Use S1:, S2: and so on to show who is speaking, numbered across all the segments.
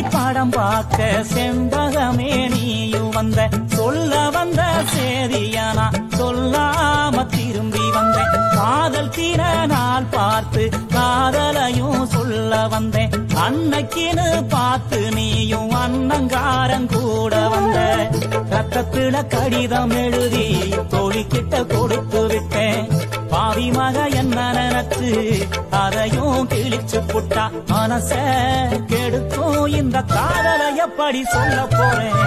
S1: படம் பார்க்க செண்பகமே நீயும் வந்த சொல்ல வந்த சேதியானா சொல்லாம திரும்பி வந்தேன் காதல் தீர நாள் பார்த்து காதலையும் சொல்ல வந்தேன் அன்னைக்குன்னு பார்த்து நீயும் அன்னங்காரன் கூட வந்த ரத்தத்துல கடிதம் எழுதி தோழிக்கிட்ட கொடுத்து விட்டேன் பாவி மக என்ன நினைச்சு அதையும் கிழிச்சு புட்டா மனச கெடுக்கும் இந்த காதலை எப்படி சொல்ல போறேன்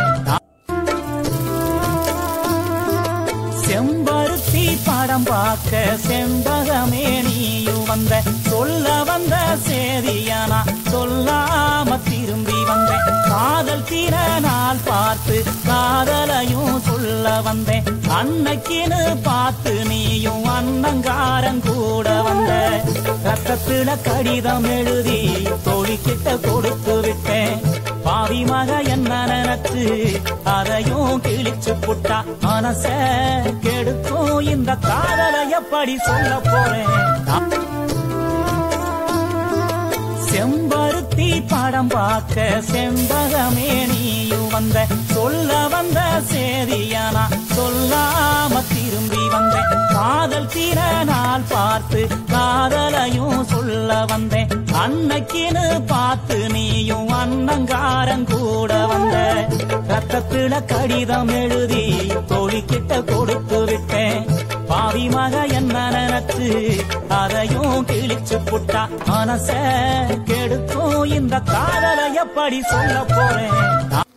S1: செம்பருத்தி படம் பார்க்க செண்பகமே நீயும் வந்த சொல்ல வந்த சேதியானா சொல்லாம திரும்பி வந்தேன் காதல் தீர நாள் பார்த்து காதலையும் சொல்ல வந்தேன் அன்னைக்குன்னு பார்த்து நீயும் அன்னங்காரன் கூட வந்த ரத்தத்துல கடிதம் எழுதி தோழிக்கிட்ட கொடுத்து விட்டேன் பாவி மக என்ன நினைச்சு அதையும் கிழிச்சு புட்டா மனச கெடுக்கும் இந்த காதலை எப்படி சொல்ல போறேன் செம்பருத்தி படம் பார்க்க செண்பகமே நீயும் வந்த சொல்ல வந்த சேதியானா சொல்லாம திரும்பி வந்தேன் காதல் தீர நாள் பார்த்து காதலையும் சொல்ல வந்தேன் அன்னைக்குன்னு பார்த்து நீயும் அன்னங்காரன் கூட வந்த ரத்தத்துல கடிதம் எழுதி தோழிக்கிட்ட கொடுத்து விட்டேன் பாவி மக என்ன நினைச்சு அதையும் கிழிச்சு புட்டா மனச கெடுக்கும் இந்த காதலை எப்படி சொல்ல போறேன்